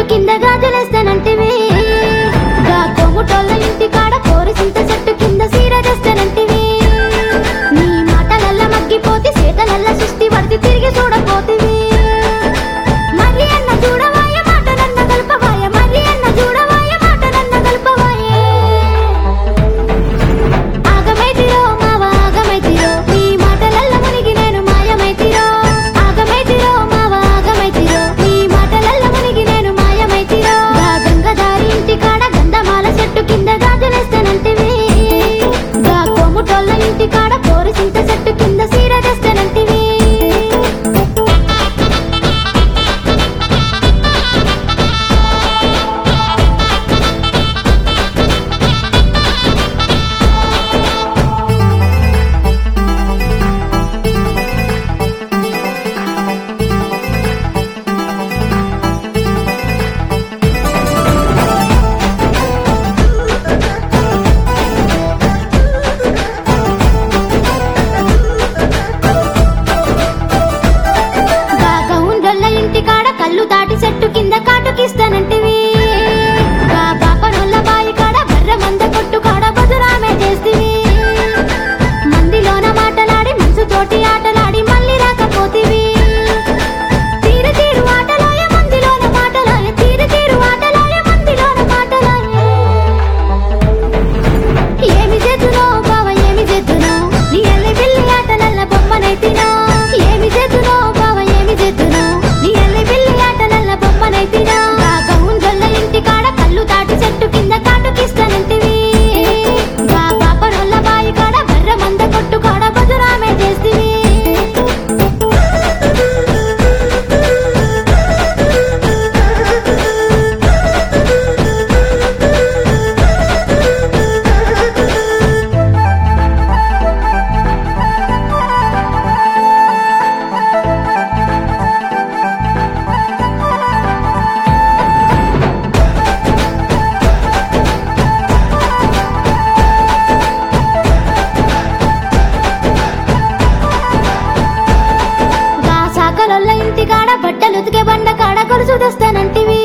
కింద గాజులేస్తానంటివి గా కొమ్ముటోళ్ళ ఇంటి కాడ కోరిసింత చెట్టు కింద సీర తెస్తానంటివి నీ మాటలల్ల మగ్గిపోతి చేతలల్ల సుష్టి పడితే తిరిగి చూడపోతివి మరి అన్న చూడవాయ మాటలన్న కల్పవాయ మరి అన్న చూడవాయ మాటలన్న కల్పవాయే ఆగమైతిరో మావ ఆగమైతిరో నీ మాటలల్ల మునిగి నేను మాయమైతిరో ఆగమైతిరో మావ ఆగమైతిరో నీ మాటలల్ల మునిగి నేను మాయమైతిరో గా గంగదారి ఇంటి కాడ గంధమాల చెట్టు కింద గాజులేస్తానంటివి గా కొమ్ముటోళ్ళ ఇంటి కాడ కోరిసింత చెట్టు కింద సీర తెస్తానంటివి గా గౌండొల్ల ఇంటి కాడ కళ్ళు దాటి చెట్టు కింద కాటుకిస్తానంటివి గా పాపనొల్ల బాయి కాడ బర్ర మంద కొట్టు కాడ బదురామే చేస్తివి మందిలోన మాటలాడి మనసుతోటి ఆటలాడి మళ్ళీ రాకపోతివి తీరు తీరు ఆటలాయ మందిలోన మాటలాయ తీరు తీరు ఆటలాయ మందిలోన మాటలాయ ఏమి చేతునో బావ ఏమి చేతునో నీ ఎల్లి బిల్లి ఆటలల్ల బొమ్మనైతినో ఏమి చేతునో బావ ఏమి చేతునో నీ ఎల్లి బిల్లి ఆటలల్ల బొమ్మనైతినో గా గౌంజొల్ల ఇంటి కాడ కళ్ళు దాటి చెట్టు కింద కాటుకిస్తానంటివి గా పాపనొల్ల బాయి కాడ బర్ర మంద కొట్టు కాడ బదురామే చేస్తివి గా సాకలొల్ల ఇంటి కాడ బట్టలు ఉతికే బండ కాడ గొలుసు తెస్తానంటివి